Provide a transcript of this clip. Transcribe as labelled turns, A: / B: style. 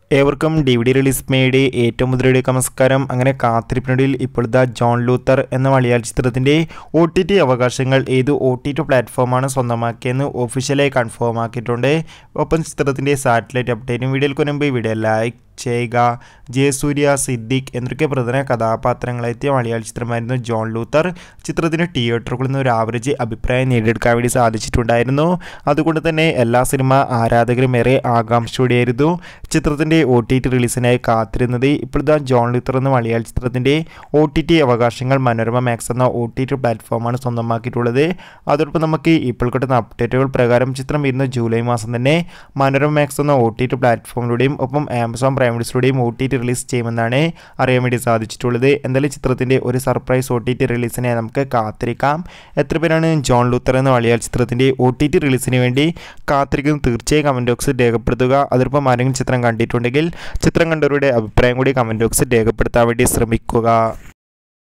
A: ഏവർക്കും D V D release മേയുടെ ഏറ്റവും മുതലെടുക്ക നമസ്കാരം അങ്ങനെ കാത്തിരിപ്പിനൊടുവിൽ ഇപ്പോഴത്തെ ജോൺ ലൂത്തർ എന്ന മലയാള ചിത്രത്തിൻ്റെ ഒ ടി ടി അവകാശങ്ങൾ ഏത് ഒ ടി ടി പ്ലാറ്റ്ഫോമാണ് സ്വന്തമാക്കിയെന്ന് ഒഫീഷ്യലായി കൺഫേം ആക്കിയിട്ടുണ്ട് ഒപ്പം ചിത്രത്തിൻ്റെ സാറ്റലൈറ്റ് അപ്ഡേറ്റും വീഡിയോയ്ക്ക് മുൻപ് വീഡിയോ ലൈക്ക് ചെയ്യുക ജയസൂര്യ സിദ്ദിഖ് എന്നൊക്കെ പ്രധാന കഥാപാത്രങ്ങളെത്തിയ മലയാള ചിത്രമായിരുന്നു ജോൺ ലൂത്തർ ചിത്രത്തിന് തിയേറ്ററുകളിൽ നിന്ന് ഒരു ആവറേജ് അഭിപ്രായം നേടിയെടുക്കാൻ വേണ്ടി സാധിച്ചിട്ടുണ്ടായിരുന്നു അതുകൊണ്ട് തന്നെ എല്ലാ സിനിമ ആരാധകരും ഏറെ ആകാംക്ഷയോടെയായിരുന്നു ചിത്രത്തിൻ്റെ ഒ ടി ടി റിലീസിനായി കാത്തിരുന്നത് ഇപ്പോഴത്തെ ജോൺ ലൂത്തർ എന്ന മലയാള ചിത്രത്തിൻ്റെ ഒ ടി ടി അവകാശങ്ങൾ മനോരമ മാക്സ് എന്ന ഒ ടി ടി പ്ലാറ്റ്ഫോമാണ് സ്വന്തമാക്കിയിട്ടുള്ളത് അതോടൊപ്പം നമുക്ക് ഇപ്പോൾ കിട്ടുന്ന അപ്ഡേറ്റുകൾ പ്രകാരം ചിത്രം വരുന്ന ജൂലൈ മാസം തന്നെ മനോരമ മാക്സ് എന്ന ഒ ടി ടി പ്ലാറ്റ്ഫോമിലൂടെയും ഒപ്പം ആമസോൺ പ്രൈം വീഡിയോസിലൂടെയും ഒ ടി ടി റിലീസ് ചെയ്യുമെന്നാണ് അറിയാൻ വേണ്ടി സാധിച്ചിട്ടുള്ളത് എന്തായാലും ചിത്രത്തിൻ്റെ ഒരു സർപ്രൈസ് ഒ ടി ടി റിലീസിനെ നമുക്ക് കാത്തിരിക്കാം എത്ര പേരാണ് ജോൺ ലൂത്തർ എന്ന മലയാള ചിത്രത്തിൻ്റെ ഒ ടി ടി റിലീസിന് വേണ്ടി കാത്തിരിക്കുന്നത് തീർച്ചയായും കമൻറ്റ് ബോക്സിൽ രേഖപ്പെടുത്തുക അതോടൊപ്പം ആരെങ്കിലും ചിത്രം കണ്ടിട്ടുണ്ടെങ്കിൽ ചിത്രം കണ്ടവരുടെ അഭിപ്രായം കൂടി കമൻറ്റ് ബോക്സിൽ രേഖപ്പെടുത്താൻ വേണ്ടി ശ്രമിക്കുക